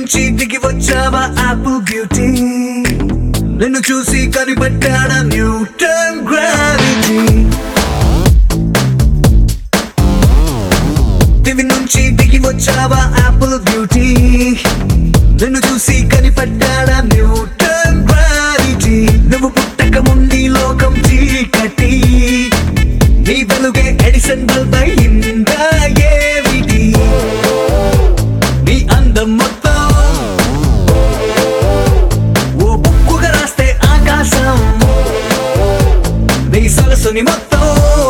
నుంచి దిగి వచ్చావా యాపిల్ బ్యూటీ నిన్ను చూసి కనిపెట్టాడా న్యూటన్ గ్రావిటీ దివి నుంచి దిగి వచ్చావా యాపిల్ బ్యూటీ నిన్ను చూసి కనిపెట్టాడా న్యూటన్ గ్రావిటీ నువ్వు పుట్టక ముందు లోకం చీకటి నీ వెలుగే ఎడిసన్ బల్బ్ అయిందా ఏమిటి నీ అందం మొత్తం ఓ బుక్కుగా రాస్తే ఆకాశం నీ సరస్సుని మొత్తం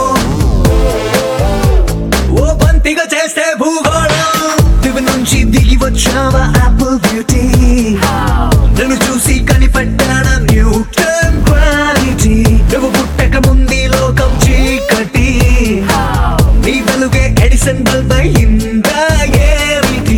ఓ బంతిగా చేస్తే భూగోళం దివి నుంచి దిగి వచ్చావా యాపిల్ బ్యూటీ నన్ను చూసి కనిపెట్టాడా న్యూటన్ క్వాలిటీ నువ్వు పుట్టక ముందు లోకం చీకటి నీ వెలుగే ఎడిసన్ బల్బ్ అయిందా ఏమిటి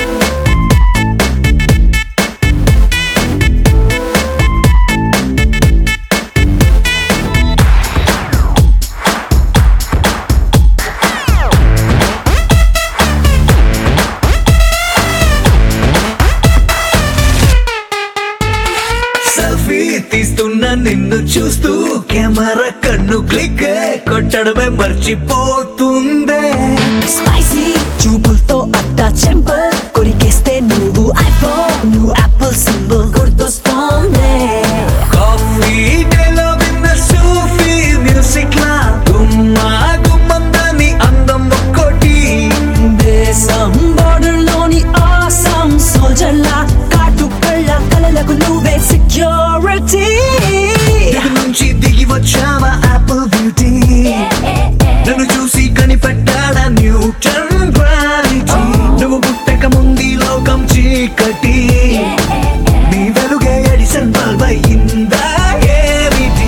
సెల్ఫీ తీస్తున్న నిన్ను చూస్తూ కెమెరా కన్ను క్లిక్ కొట్టడమే మర్చిపోతుందే స్పైసీ చూపులతో అట్టా చెంపల్ కొరికేస్తే నువ్వు ఐఫోన్ నువ్వు యాపిల్ సింబల్ గుర్తొస్తోంది కాఫీ డేలో విన్న సూఫీ మ్యూజిక్ లా గుమ్మా గుమ్మందని అందం ఒక్కోటి దేశం border లోని ఆసం సోల్జర్ లా కాటు కళ్ళ కలలకు నువ్వే సెక్యూరిటీ దిగు నుంచి దిగి వచ్చావా యాపిల్ బ్యూటీ నన్ను చూసి కనిపెట్టాడా న్యూటన్ గ్రావిటీ నువ్వు పుట్టక ముందు లోకం చీకటి నీ వెలుగే ఎడిసన్ బల్బ్ అయిందా ఏమిటి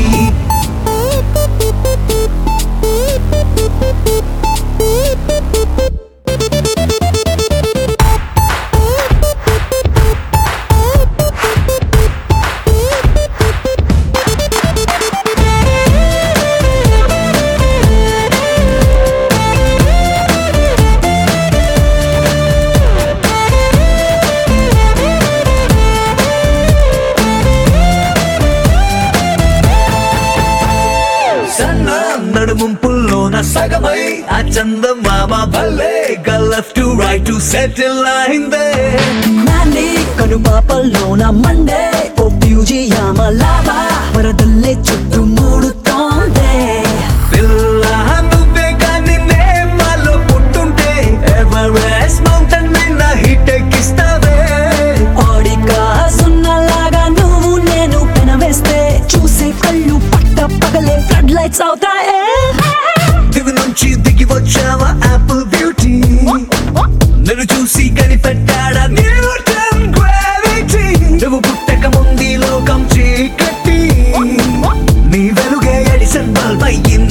సన్న నడుముంపుల్లోన సగమై ఆ చందమామ భలే గల్లెఫ్ట్ టు రైట్ టు సెటిల్ అయిందే నాని కనుపాపల్లోన మండే ఓ ఫ్యూజియామ లావా వరదల్లే చుట్టూ మూడుతోందే పిల్ల నువ్వే కానీ నేమాలో పుట్టుంటే ఎవరెస్ట్ మౌంటైన్ నిన్న హిట్ ఎక్కిస్తావే ఆడిగా సున్నలాగా నువ్వు నేను పెనవేస్తే చూసే కళ్ళు పట్ట పగలే ఫ్లడ్ లైట్స్ అవుతాయే దివి నుంచి దిగి వచ్చావా యాపిల్ బ్యూటీ నన్ను చూసి కనిపెట్టాడా న్యూటన్ గ్రావిటీ నువ్వు పుట్టక ముందు లోకం చీకటి నీ వెలుగే ఎడిసన్ బల్బ్ అయ్యింది